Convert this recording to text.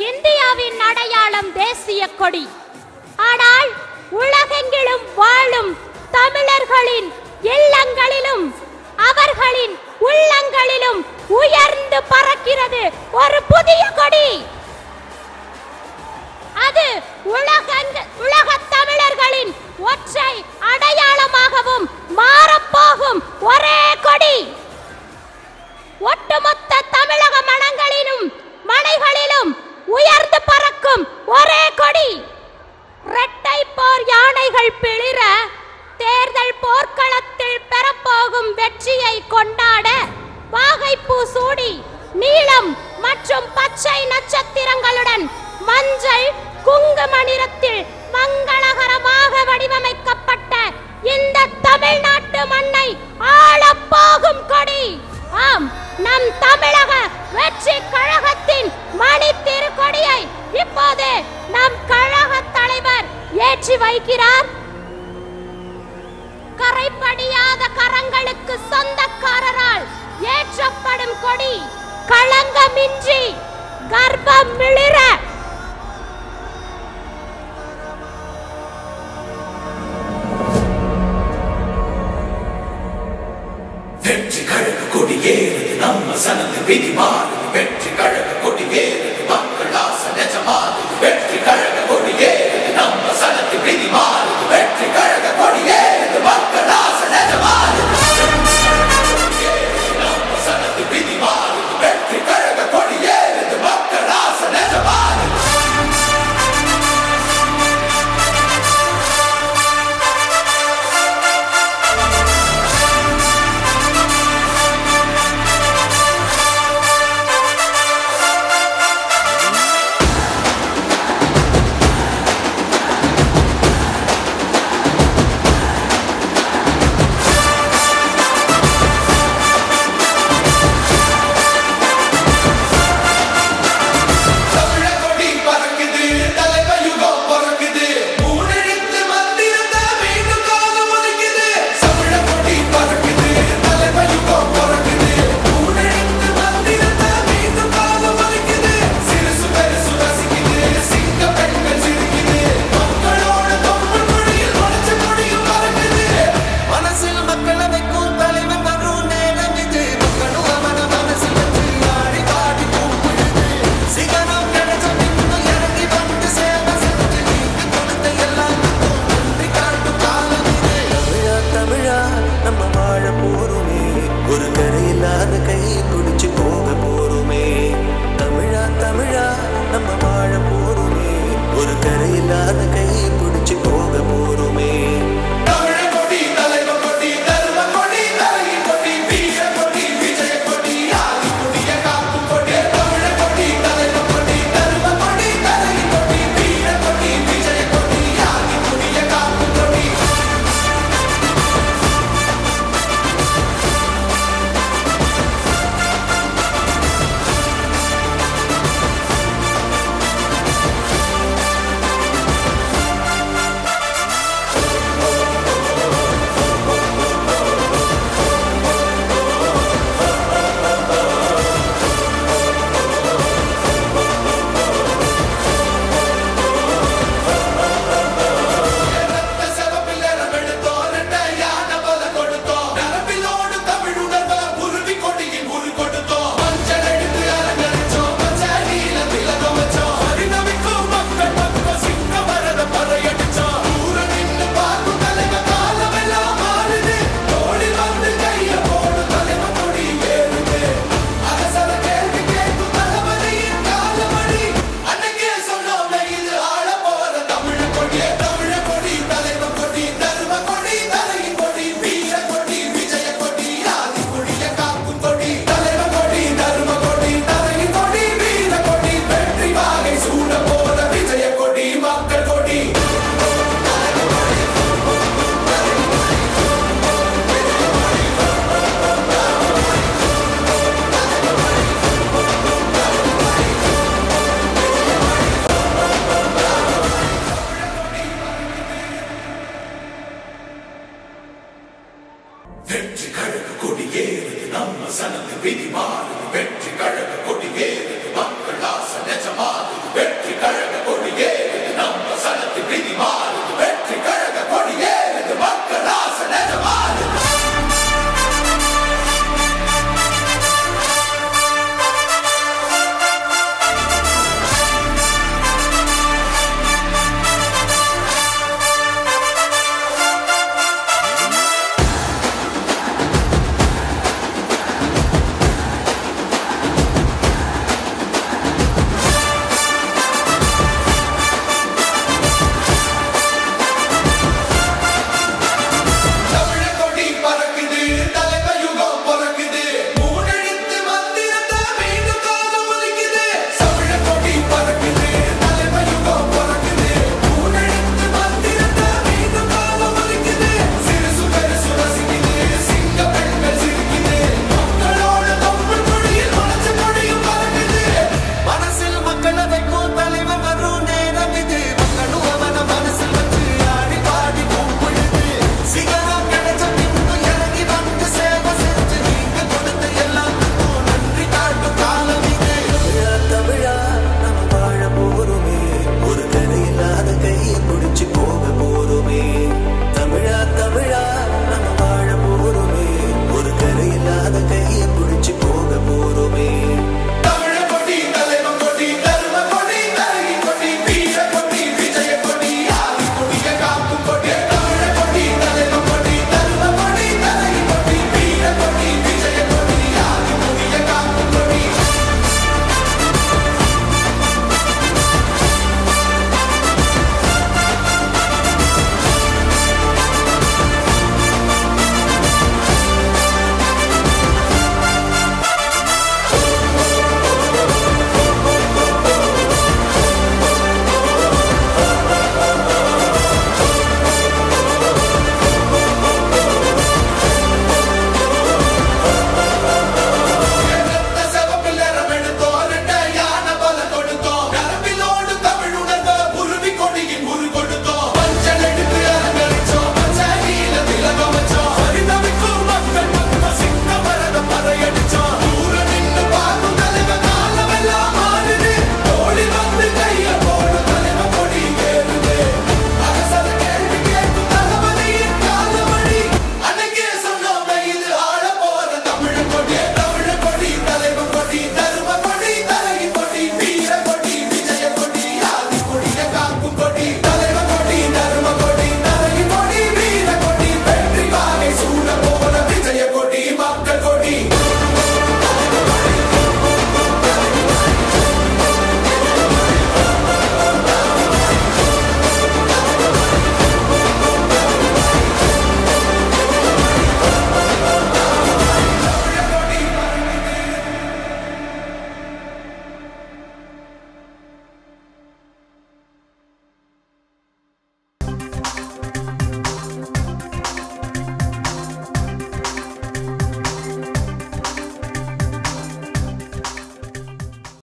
இந்தியாவின் அடையாளம் தேசிய கொடி ஆனால் உலகெங்கிலும் வாழும் தமிழர்களின் இல்லங்களிலும் அவர்களின் உள்ளங்களிலும் உயர்ந்து பறக்கிறது ஒரு புதிய கொடி அது உலகங்க உலக தமிழர்களின் ஒற்றை அடையாளமாகவும் மாறப்போகும் ஒரே கொடி ஒட்டுமொத்த தமிழக மனங்களிலும் மனைகளிலும் உயர்ந்து பறக்கும் ஒரே கொடி இரட்டை போர் யானைகள் பிளிர தேர்தல் போர்க்களத்தில் பெறப்போகும் வெற்றியை கொண்டாட வாகைப்பூ சூடி நீலம் மற்றும் பச்சை நட்சத்திரங்களுடன் மஞ்சள் குங்கும நிறத்தில் மங்களகரமாக வடிவமைக்கப்பட்ட இந்த தமிழ்நாட்டு மண்ணை ஆளப்போகும் கொடி ஆம் நம் தமிழக வெற்றி கழகத்தின் மணி திருக்கொடியை இப்போது நம் கழக தலைவர் ஏற்றி வைக்கிறார் கரைப்படியாத கரங்களுக்கு சொந்தக்காரரால் ஏற்றப்படும் கொடி களங்கமின்றி கர்ப்பம் மிளிர வெற்றி கழக கொடியேறுது நம்ம சனது விதி மாறுது வெற்றி கழக கொடியேறுது மக்கள் ஆசை நிஜமாறுது வெற்றி கழக கொடியேறுது நம்ம சனது விதி மாறுது வெற்றி கழக கொடியேறுது மக்கள் ஆசை நிஜமாறுது நம்ம சனது விதி மாறுது வெற்றி கழக கொடியேறுது மக்கள் ஆசை நிஜமாறுது தமிழ கொடி பறக்குது தலைவர் யுகம் பிறக்குது மூணெழுத்து மந்திரத்தை மீண்டும் காலம் ஒலிக்குது தமிழ கொடி பறக்குது தலைவர் யுகம் பிறக்குது மூணெழுத்து மந்திரத்தை மீண்டும் காலம் ஒலிக்குது சிறுசு பெருசு ரசிக்குது சிங்க பெண்கள் சிரிக்குது மக்களோட தொப்புள் கொடியில் உழைச்ச கொடியும் பறக்குது மனசில் மக்களை வைக்கும் தலைவன் வரும் நேரம் இது மக்களும் அவன மனசில் வச்சு ஆடி பாடி கூப்பிடுது சிகரம் கிடைச்ச பின்னும் இறங்கி வந்து சேவை செஞ்சு நீங்க கொடுத்த எல்லாத்துக்கும் நன்றி காட்டும் காலம் இது தமிழா தமிழா நம்ம வாழ போறோமே ஒரு கரையில்லாத கை பிடிச்சு போக போறோமே தமிழா தமிழா நம்ம வாழ போறோமே ஒரு கரையில்லாத கை பிடிச்சு